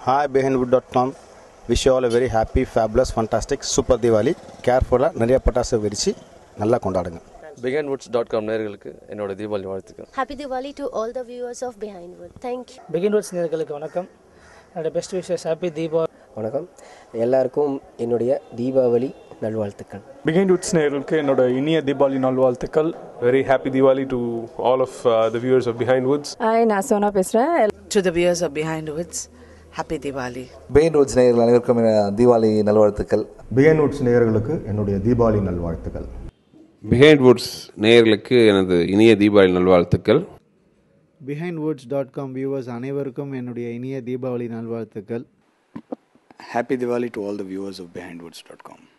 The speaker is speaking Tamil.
Hi Behindwood wish all a very happy fabulous fantastic super Deepavali கேர்ஃபுல்லாக நிறைய பட்டாசு வெடிச்சு நல்லா கொண்டாடுங்க பிகன்வுட்ஸ் டாட் காம் நேர்களுக்கு என்னோட தீபாவளி வாழ்த்துக்கள் Happy Diwali to all the viewers of Behind Wood. Thank you. Behindwoods நேர்களுக்கு வணக்கம் என்னோட பெஸ்ட் விஷஸ் ஹாப்பி தீபாவளி வணக்கம் எல்லாருக்கும் என்னுடைய தீபாவளி நல்வாழ்த்துக்கள் பிகைண்ட் வுட்ஸ் நேர்களுக்கு என்னோட இனிய தீபாவளி நல்வாழ்த்துக்கள் very happy Deepavali to all of the viewers of Behindwoods hi நான் சோனா பேசுகிறேன் To the viewers of Behind Woods, Happy Diwali. Behindwoods நேயர்கள் அனைவருக்கும் என தீபாவளி நல்வாழ்த்துக்கள் பிகைன் வுட்ஸ் நேயர்களுக்கு என்னுடைய தீபாவளி நல்வாழ்த்துக்கள் பிஹைண்ட் வுட்ஸ் நேயர்களுக்கு எனது இனிய தீபாவளி நல்வாழ்த்துக்கள் Behindwoods dot com viewers அனைவருக்கும் என்னுடைய இனிய தீபாவளி நல்வாழ்த்துக்கள் Happy Diwali to all the viewers of BehindWoods.com.